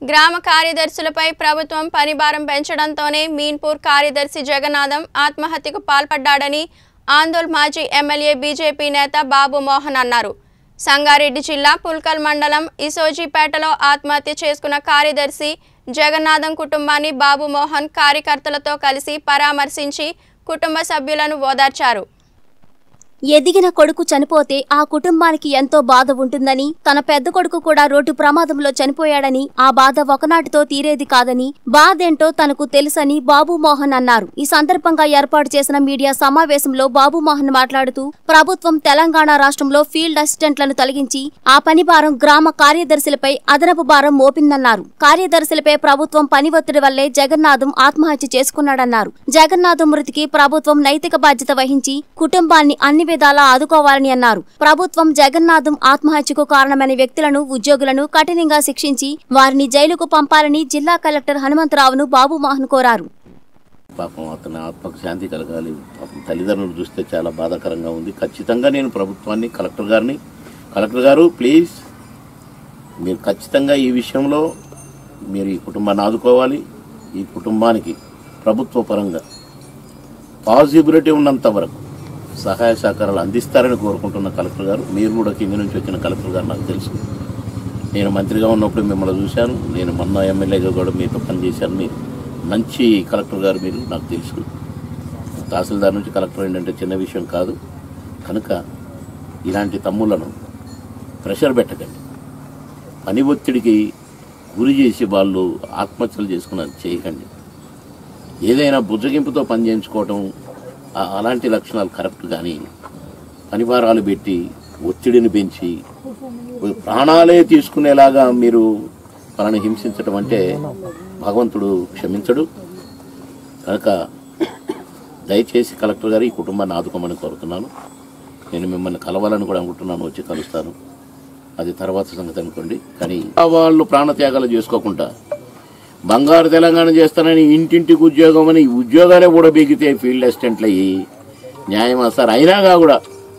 గ్రామ కార్యదర్శులపై ప్రభుత్వం పనిభారం పెంచడంతోనే మీన్పూర్ కార్యదర్శి జగన్నాథం ఆత్మహత్యకు పాల్పడ్డాడని ఆందోళ్ మాజీ ఎమ్మెల్యే బీజేపీ నేత బాబు మోహన్ అన్నారు సంగారెడ్డి జిల్లా పుల్కల్ మండలం ఇసోజీపేటలో ఆత్మహత్య చేసుకున్న కార్యదర్శి జగన్నాథం కుటుంబాన్ని బాబు మోహన్ కార్యకర్తలతో కలిసి పరామర్శించి కుటుంబ సభ్యులను ఓదార్చారు ఎదిగిన కొడుకు చనిపోతే ఆ కుటుంబానికి ఎంతో బాధ ఉంటుందని తన పెద్ద కొడుకు కూడా రోడ్డు ప్రమాదంలో చనిపోయాడని ఆ బాధ ఒకనాటితో తీరేది కాదని బాధేంటో తనకు తెలుసని బాబు మోహన్ అన్నారు ఈ సందర్భంగా ఏర్పాటు చేసిన మీడియా సమావేశంలో బాబు మోహన్ మాట్లాడుతూ ప్రభుత్వం తెలంగాణ రాష్ట్రంలో ఫీల్డ్ అసిస్టెంట్లను తొలగించి ఆ పని భారం గ్రామ కార్యదర్శులపై అదనపు భారం మోపిందన్నారు కార్యదర్శులపై ప్రభుత్వం పని ఒత్తిడి వల్లే జగన్నాథం ఆత్మహత్య చేసుకున్నాడన్నారు జగన్నాథం మృతికి ప్రభుత్వం నైతిక బాధ్యత వహించి కుటుంబాన్ని అన్ని విధాలా ఆదుకోవాలని అన్నారు ప్రభుత్వం జగన్నాథం ఆత్మహత్యకు కారణమైన వ్యక్తులను ఉద్యోగులను కఠినంగా శిక్షించి వారిని జైలుకు పంపాలని జిల్లా కలెక్టర్ హనుమంతరావును బాబు మోహన్ కోరారు పాపం అతని ఆత్మకు శాంతి కలగాలి పాపం తల్లిదండ్రులు చూస్తే చాలా బాధాకరంగా ఉంది ఖచ్చితంగా నేను ప్రభుత్వాన్ని కలెక్టర్ గారిని కలెక్టర్ గారు ప్లీజ్ మీరు ఖచ్చితంగా ఈ విషయంలో మీరు ఈ కుటుంబాన్ని ఆదుకోవాలి ఈ కుటుంబానికి ప్రభుత్వ పరంగా పాజిబిలిటీ ఉన్నంత వరకు సహాయ సహకారాలు అందిస్తారని కోరుకుంటున్న కలెక్టర్ గారు మీరు కూడా కింద నుంచి వచ్చిన కలెక్టర్ గారు నాకు తెలుసు నేను మంత్రిగా ఉన్నప్పుడు మిమ్మల్ని చూశాను నేను మొన్న ఎమ్మెల్యేగా కూడా మీతో పనిచేశాను మీరు మంచి కలెక్టర్ గారు మీరు నాకు తెలుసు తహసీల్దార్ నుంచి కలెక్టర్ ఏంటంటే చిన్న విషయం కాదు కనుక ఇలాంటి తమ్ములను ప్రెషర్ పెట్టకండి పని ఒత్తిడికి గురి చేసి వాళ్ళు ఆత్మహత్యలు చేసుకున్నది చేయకండి ఏదైనా బుజ్జగింపుతో పని చేయించుకోవటం ఆ- అలాంటి లక్షణాలు కరెక్ట్ కానీ పనివారాలు పెట్టి ఒత్తిడిని పెంచి ప్రాణాలే తీసుకునేలాగా మీరు వాళ్ళని హింసించడం అంటే భగవంతుడు క్షమించడు కనుక దయచేసి కలెక్టర్ గారు ఈ కుటుంబాన్ని ఆదుకోమని కోరుతున్నాను నేను మిమ్మల్ని కలవాలని కూడా అనుకుంటున్నాను వచ్చి కలుస్తాను అది తర్వాత సంగతి అనుకోండి కానీ వాళ్ళు ప్రాణత్యాగాలు చేసుకోకుండా బంగారు తెలంగాణ చేస్తానని ఇంటింటికి ఉద్యోగం అని ఉద్యోగాలే కూడా బిగితే ఫీల్డ్ అసిస్టెంట్లు అయ్యి న్యాయమా సార్ అయినా కూడా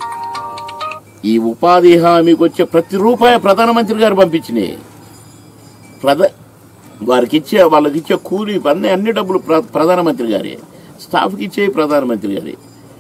ఈ ఉపాధి హామీకి వచ్చే ప్రతి రూపాయి ప్రధానమంత్రి గారు పంపించినాయి ప్రధ వారికి ఇచ్చే వాళ్ళకి ఇచ్చే కూలీ అన్ని అన్ని డబ్బులు ప్ర- ప్రధానమంత్రి గారే స్టాఫ్కి ఇచ్చే ప్రధానమంత్రి గారే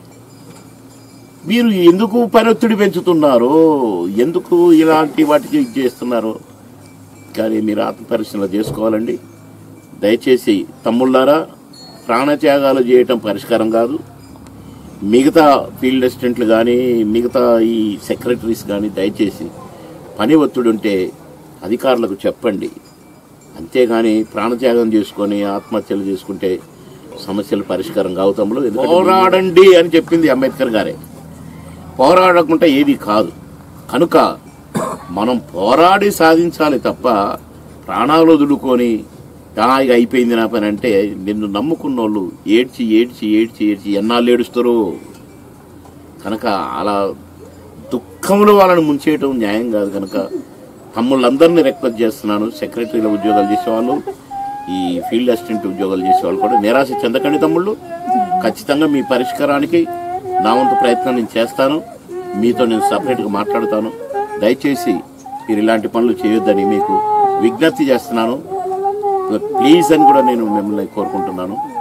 మీరు ఎందుకు పని ఒత్తిడి పెంచుతున్నారో ఎందుకు ఇలాంటి వాటికి ఇది చేస్తున్నారో కానీ మీరు ఆత్మపరిశీలన చేసుకోవాలండి దయచేసి తమ్ముళ్ళారా ప్రాణత్యాగాలు చేయటం పరిష్కారం కాదు మిగతా ఫీల్డ్ అసిస్టెంట్లు కానీ మిగతా ఈ సెక్రటరీస్ కానీ దయచేసి పని ఒత్తిడి ఉంటే అధికారులకు చెప్పండి అంతేగాని ప్రాణత్యాగం చేసుకొని ఆత్మహత్యలు చేసుకుంటే సమస్యలు పరిష్కారం కావు తమ్ముడు ఎందుకంటే పోరాడండి అని చెప్పింది అంబేద్కర్ గారే పోరాడకుండా ఏది కాదు కనుక మనం పోరాడి సాధించాలి తప్ప ప్రాణాలు వదులుకొని "ఆ, ఇక అయిపోయింది నా పని అంటే నిన్ను నమ్ముకున్న వాళ్ళు ఏడ్చి ఏడ్చి ఏడ్చి ఏడ్చి ఎన్నాళ్ళు ఏడుస్తారు కనుక అలా దుఃఖంలో వాళ్ళని ముంచేయటం న్యాయం కాదు కనుక తమ్ముళ్ళందరినీ రిక్వెస్ట్ చేస్తున్నాను సెక్రటరీల ఉద్యోగాలు చేసేవాళ్ళు ఈ ఫీల్డ్ అసిస్టెంట్ ఉద్యోగాలు చేసేవాళ్ళు కూడా నిరాశ చెందకండి తమ్ముళ్ళు ఖచ్చితంగా మీ పరిష్కారానికి నా వంతు ప్రయత్నం నేను చేస్తాను మీతో నేను సపరేట్గా మాట్లాడుతాను దయచేసి మీరు ఇలాంటి పనులు చేయొద్దని మీకు విజ్ఞప్తి చేస్తున్నాను ప్లీజ్ అని కూడా నేను మిమ్మల్ని కోరుకుంటున్నాను